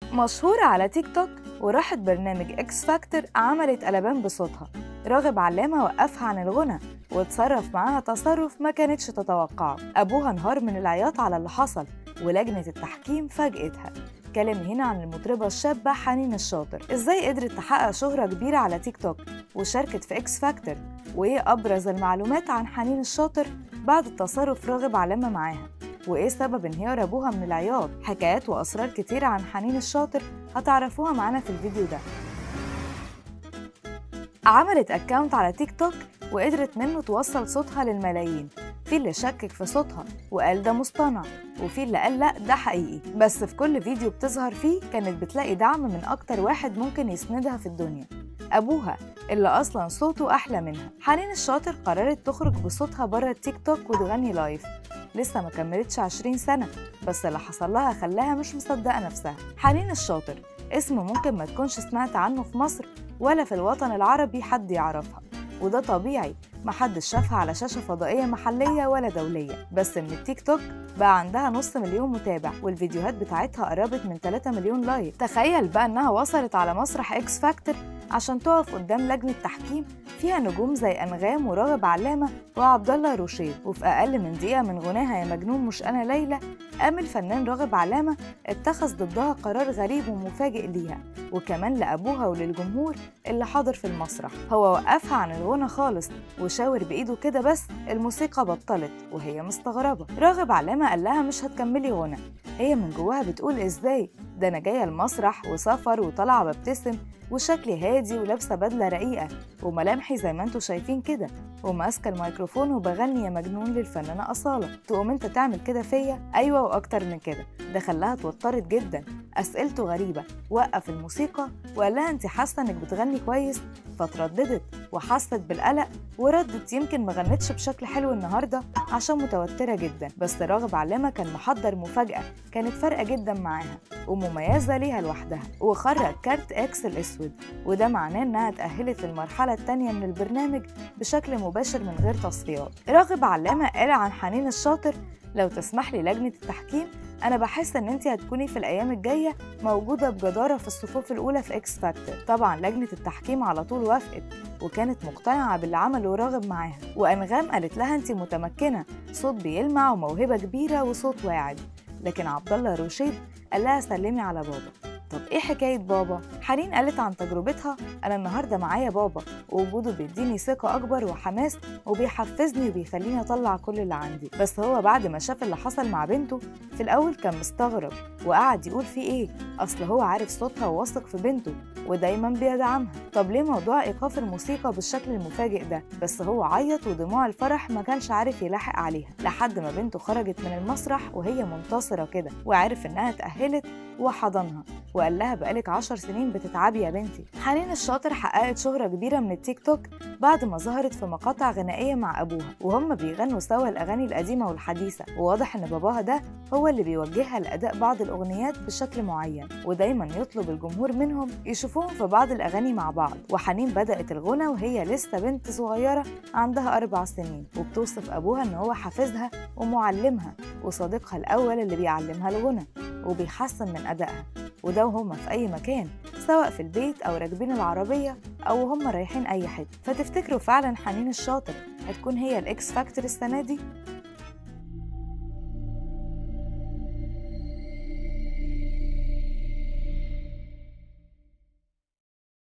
مشهورة على تيك توك وراحت برنامج اكس فاكتور عملت قلبان بصوتها راغب علامة وقفها عن الغنى وتصرف معاها تصرف ما كانتش تتوقعه أبوها انهار من العياط على اللي حصل ولجنة التحكيم فاجئتها كلام هنا عن المطربة الشابة حنين الشاطر ازاي قدرت تحقق شهرة كبيرة على تيك توك وشاركت في اكس فاكتور وايه أبرز المعلومات عن حنين الشاطر بعد تصرف راغب علامة معاها وايه سبب انهيار ابوها من العياط حكايات واسرار كتير عن حنين الشاطر هتعرفوها معانا في الفيديو ده عملت اكاونت على تيك توك وقدرت منه توصل صوتها للملايين في اللي شكك في صوتها وقال ده مصطنع وفي اللي قال لا ده حقيقي بس في كل فيديو بتظهر فيه كانت بتلاقي دعم من اكتر واحد ممكن يسندها في الدنيا ابوها اللي اصلا صوته احلى منها حنين الشاطر قررت تخرج بصوتها بره التيك توك وتغني لايف لسه ما كملتش 20 سنة بس اللي حصل لها خلاها مش مصدقة نفسها حنين الشاطر اسم ممكن ما تكونش سمعت عنه في مصر ولا في الوطن العربي حد يعرفها وده طبيعي محدش شافها على شاشة فضائية محلية ولا دولية بس من التيك توك بقى عندها نص مليون متابع والفيديوهات بتاعتها قربت من 3 مليون لايك تخيل بقى انها وصلت على مسرح اكس فاكتور عشان تقف قدام لجنة تحكيم فيها نجوم زي أنغام وراغب علامة وعبد الله روشيد وفي أقل من دقيقة من غناها يا مجنون مش أنا ليلى قام الفنان راغب علامة اتخذ ضدها قرار غريب ومفاجئ ليها وكمان لأبوها وللجمهور اللي حاضر في المسرح هو وقفها عن الغنى خالص وشاور بإيده كده بس الموسيقى بطلت وهي مستغربة راغب علامة قال لها مش هتكملي غنى هي من جواها بتقول ازاي ده انا جايه المسرح وسفر وطالعه ببتسم وشكلي هادي ولابسه بدله رقيقه وملامحي زي ما انتوا شايفين كده وماسكه الميكروفون وبغني يا مجنون للفنانه اصاله تقوم انت تعمل كده فيا ايوه واكتر من كده ده خلاها اتوترت جدا اسئلته غريبه وقف الموسيقى وقال لها انت حاسه انك بتغني كويس فترددت وحست بالقلق وردت يمكن ما غنتش بشكل حلو النهارده عشان متوتره جدا بس راغب علامه كان محضر مفاجاه كانت فارقه جدا معاها ومميزه ليها لوحدها وخرج كارت اكس الاسود وده معناه انها اتاهلت للمرحله الثانيه من البرنامج بشكل مباشر من غير تصفيات راغب علامه قال عن حنين الشاطر لو تسمح لي لجنه التحكيم انا بحس ان انت هتكوني في الايام الجايه موجوده بجداره في الصفوف الاولى في اكس فاكتور طبعا لجنه التحكيم على طول وافقت وكانت مقتنعه باللي عمله راغب معاها وانغام قالت لها انت متمكنه صوت بيلمع وموهبه كبيره وصوت واعد لكن عبد الله روشيد قال لها سلمي على بابا طب ايه حكايه بابا حنين قالت عن تجربتها انا النهارده معايا بابا ووجوده بيديني ثقه اكبر وحماس وبيحفزني وبيخليني اطلع كل اللي عندي بس هو بعد ما شاف اللي حصل مع بنته في الاول كان مستغرب وقعد يقول في ايه اصل هو عارف صوتها وواثق في بنته ودايما بيدعمها طب ليه موضوع ايقاف الموسيقى بالشكل المفاجئ ده بس هو عيط ودموع الفرح ما كانش عارف يلاحق عليها لحد ما بنته خرجت من المسرح وهي منتصره كده وعرف انها اتاهلت وحضنها وقال لها بقالك عشر سنين بتتعبي يا بنتي حنين الشاطر حققت شهرة كبيرة من التيك توك بعد ما ظهرت في مقاطع غنائية مع أبوها وهم بيغنوا سوا الأغاني القديمة والحديثة وواضح إن باباها ده هو اللي بيوجهها لأداء بعض الأغنيات بشكل معين ودايما يطلب الجمهور منهم يشوفوهم في بعض الأغاني مع بعض وحنين بدأت الغنى وهي لسه بنت صغيرة عندها أربع سنين وبتوصف أبوها إن هو حافظها ومعلمها وصديقها الأول اللي بيعلمها الغنى وبيحسن من أدائها وده وهما في أي مكان سواء في البيت أو راكبين العربية أو هما رايحين أي حتة فتفتكروا فعلا حنين الشاطر هتكون هي الإكس فاكتور السنة دي